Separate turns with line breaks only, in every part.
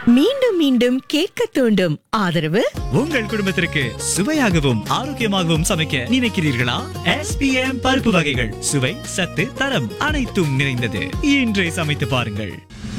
மீண்டும் மீண்டும் கேட்க தூண்டும் ஆதரவு
உங்கள் குடும்பத்திற்கு சுவையாகவும் ஆரோக்கியமாகவும் சமைக்க நினைக்கிறீர்களா எஸ்பிஎம் பருப்பு வகைகள் சுவை சத்து தரம் அனைத்தும் நிறைந்தது இன்றே சமைத்து பாருங்கள்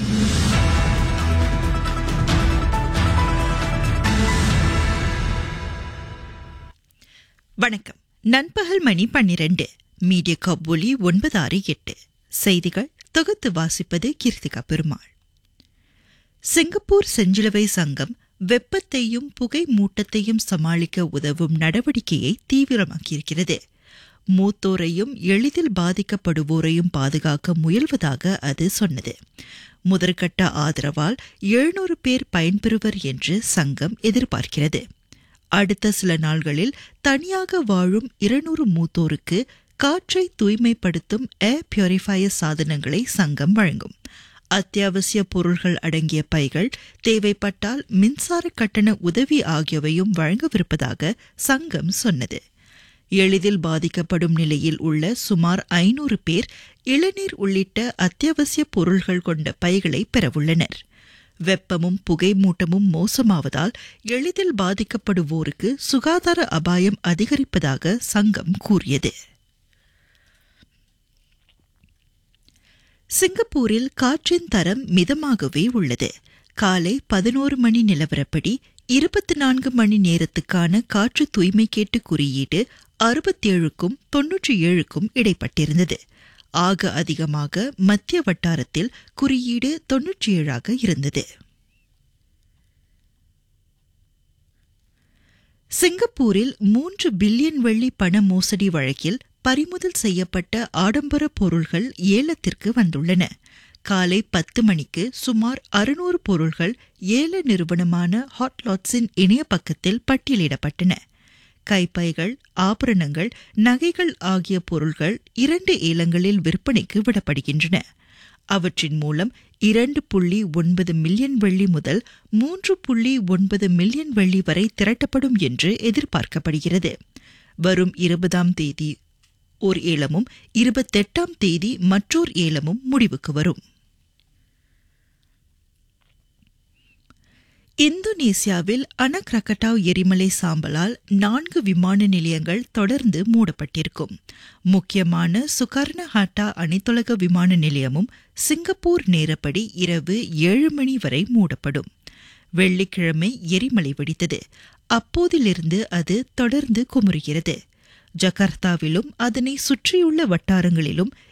வணக்கம் நண்பகல் மணி பன்னிரண்டு மீடியா கப் ஒலி ஒன்பது ஆறு எட்டு செய்திகள் தொகுத்து வாசிப்பது கீர்த்திகா பெருமாள் சிங்கப்பூர் செஞ்சிலுவை சங்கம் வெப்பத்தையும் புகை மூட்டத்தையும் சமாளிக்க உதவும் நடவடிக்கையை தீவிரமாக்கியிருக்கிறது மூத்தோரையும் எளிதில் பாதிக்கப்படுவோரையும் பாதுகாக்க முயல்வதாக அது சொன்னது முதற்கட்ட ஆதரவால் எழுநூறு பேர் பயன்பெறுவர் என்று சங்கம் எதிர்பார்க்கிறது அடுத்த சில நாள்களில் தனியாக வாழும் இருநூறு மூத்தோருக்கு காற்றை தூய்மைப்படுத்தும் ஏர் பியூரிஃபயர் சாதனங்களை சங்கம் வழங்கும் அத்தியாவசிய பொருள்கள் அடங்கிய பைகள் தேவைப்பட்டால் மின்சார கட்டண உதவி ஆகியவையும் வழங்கவிருப்பதாக சங்கம் சொன்னது எளிதில் பாதிக்கப்படும் நிலையில் உள்ள சுமார் ஐநூறு பேர் இளநீர் உள்ளிட்ட அத்தியாவசிய பொருள்கள் கொண்ட பைகளை பெறவுள்ளனர் வெப்பமும் புகை மூட்டமும் மோசமாவதால் எளிதில் பாதிக்கப்படுவோருக்கு சுகாதார அபாயம் அதிகரிப்பதாக சங்கம் கூறியது சிங்கப்பூரில் காற்றின் தரம் மிதமாகவே உள்ளது காலை பதினோரு மணி நிலவரப்படி இருபத்தி நான்கு மணி நேரத்துக்கான காற்று தூய்மை கேட்டு குறியீடு அறுபத்தேழுக்கும் தொன்னூற்றி ஏழுக்கும் இடைப்பட்டிருந்தது ஆக அதிகமாக மத்திய வட்டாரத்தில் குறியீடு தொன்னூற்றி ஏழாக இருந்தது சிங்கப்பூரில் மூன்று பில்லியன் வெள்ளி பண மோசடி வழக்கில் பறிமுதல் செய்யப்பட்ட ஆடம்பர பொருள்கள் ஏலத்திற்கு வந்துள்ளன காலை பத்து மணிக்கு சுமார் அறுநூறு பொருள்கள் ஏல நிறுவனமான ஹாட்லாட்ஸின் இணைய பக்கத்தில் பட்டியலிடப்பட்டன கைப்பைகள் ஆபரணங்கள் நகைகள் ஆகிய பொருள்கள் இரண்டு ஏலங்களில் விற்பனைக்கு விடப்படுகின்றன அவற்றின் மூலம் இரண்டு புள்ளி ஒன்பது மில்லியன் வெள்ளி முதல் மூன்று புள்ளி ஒன்பது மில்லியன் வெள்ளி வரை திரட்டப்படும் என்று எதிர்பார்க்கப்படுகிறது வரும் இருபதாம் தேதி ஓர் ஏலமும் இருபத்தெட்டாம் தேதி மற்றோர் ஏலமும் முடிவுக்கு வரும் இந்தோனேசியாவில் அனக்ரகட்டாவ் எரிமலை சாம்பலால் நான்கு விமான நிலையங்கள் தொடர்ந்து மூடப்பட்டிருக்கும் முக்கியமான சுகர்ணஹாட்டா அனைத்துலக விமான நிலையமும் சிங்கப்பூர் நேரப்படி இரவு ஏழு மணி வரை மூடப்படும் வெள்ளிக்கிழமை எரிமலை வெடித்தது அப்போதிலிருந்து அது தொடர்ந்து குமுறுகிறது ஜகார்த்தாவிலும் அதனை சுற்றியுள்ள வட்டாரங்களிலும்